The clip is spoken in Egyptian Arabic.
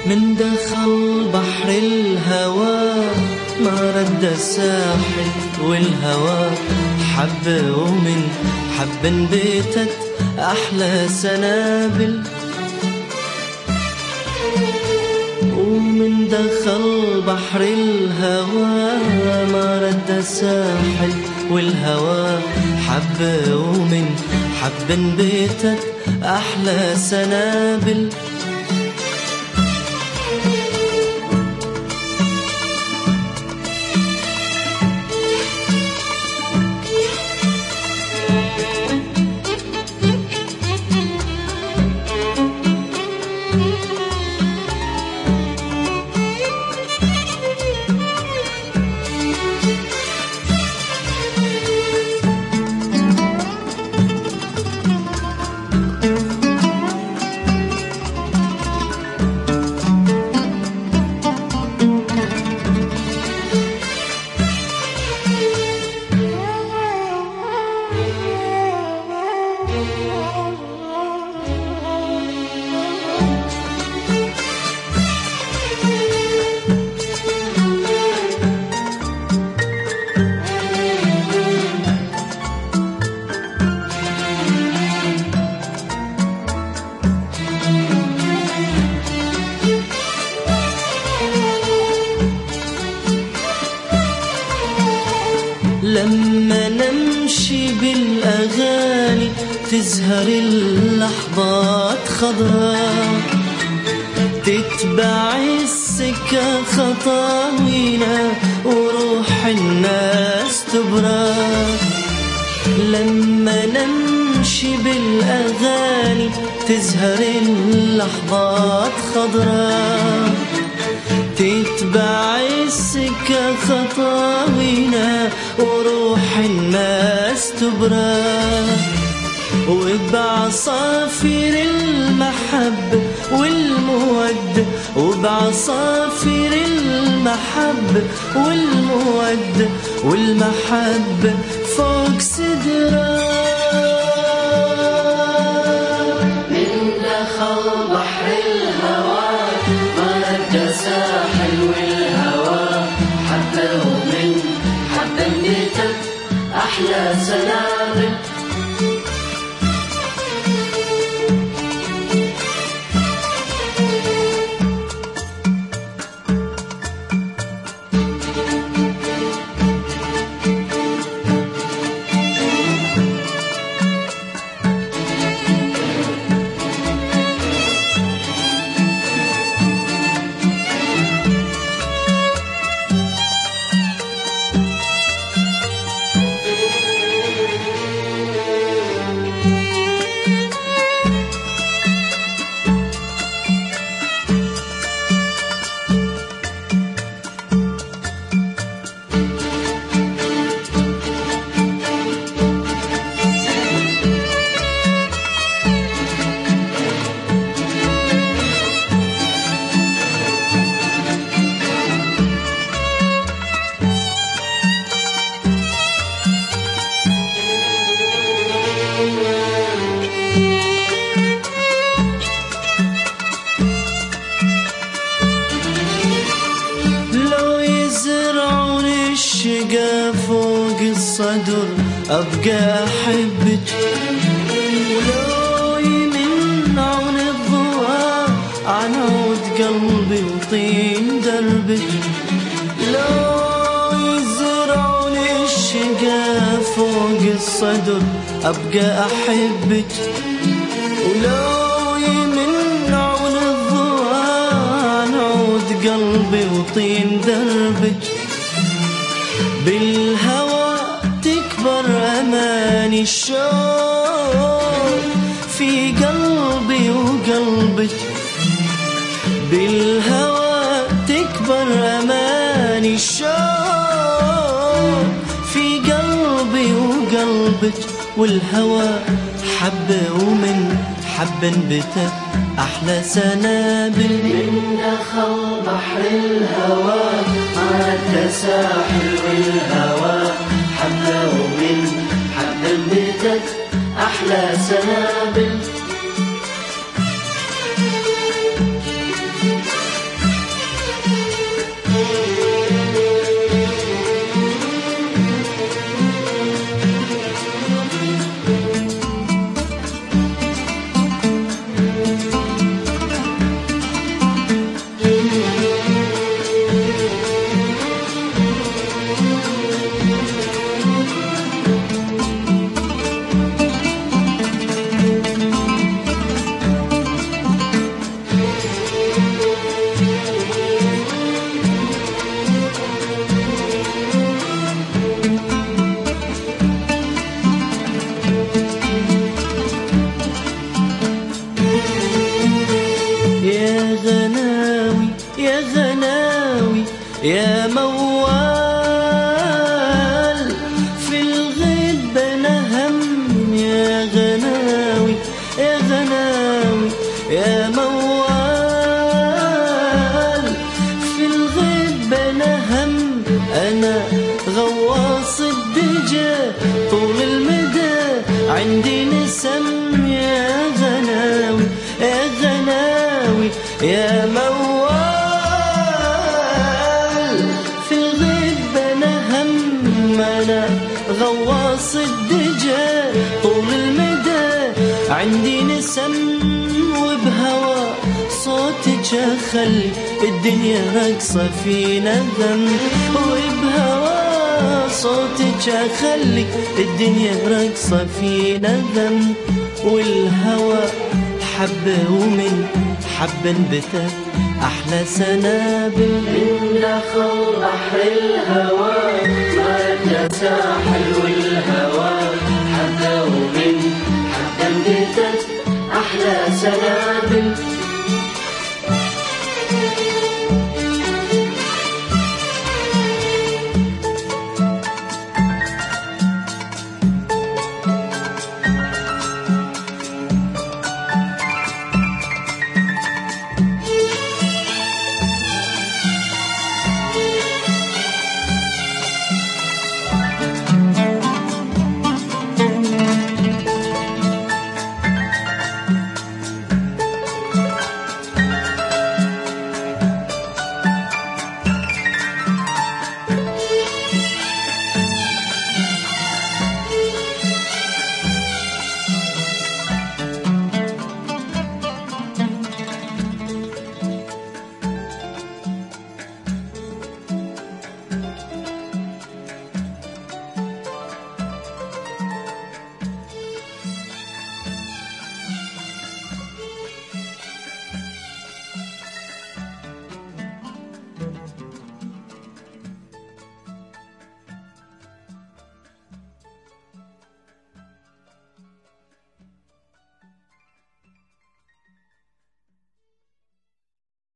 من دخل بحر الهوى ما رد الساحل والهوى حب ومن حب بيتت أحلى سنابل ومن دخل بحر الهوى ما رد الساحل والهوى حب ومن حب بيتت أحلى سنابل لما نمشي بالأغاني تزهر اللحظات خضراء تتبع السكة خطاوينا وروح الناس تبرى لما نمشي بالأغاني تزهر اللحظات خضراء تتبع السكة خطاوينا وروح الناس تبرى وبعصافير المحب والمود وبعصافير المحب والمود والمحب فوق سدرة من دخل بحر الهوى مرد ساحل والهوى حتى ومن حتى بيتك أحلى سنابل لو يزرعون الشقا فوق الصدر أبقى أحبك ولو يمنعون الضوء عن عود قلبي وطين دربك لو يزرعون الشقا فوق الصدر أبقى أحبك ولو يمنعون الضوء عن عود قلبي وطين دربك بالهوى تكبر أماني الشوق في قلبي وقلبك بالهوى تكبر أماني الشوق في قلبي وقلبك والهوى حب ومن حب بتت أحلى سنابل من دخل بحر الهوى مرد ساحل والهوى حتى ومن حتى بيتك أحلى سنابل غناوي يا غناوي يا موال في الغيب انا هم يا غناوي يا غناوي يا موال في الغيب انا هم انا غواص الدجى طول المدى عندي نسم يا غناوي يا غناوي يا موال في الغيب انا هم انا غواص الدجى طول المدى عندي نسم وبهوى صوتك اخلي الدنيا رقصة في نغم وبهوى صوتك اخلي الدنيا رقصة في نغم والهوى حبة ومن حبة انبتت أحلى سنابل من دخل بحر الهوى ما ساحل والهوى حبة ومن حبة انبتت أحلى سنابل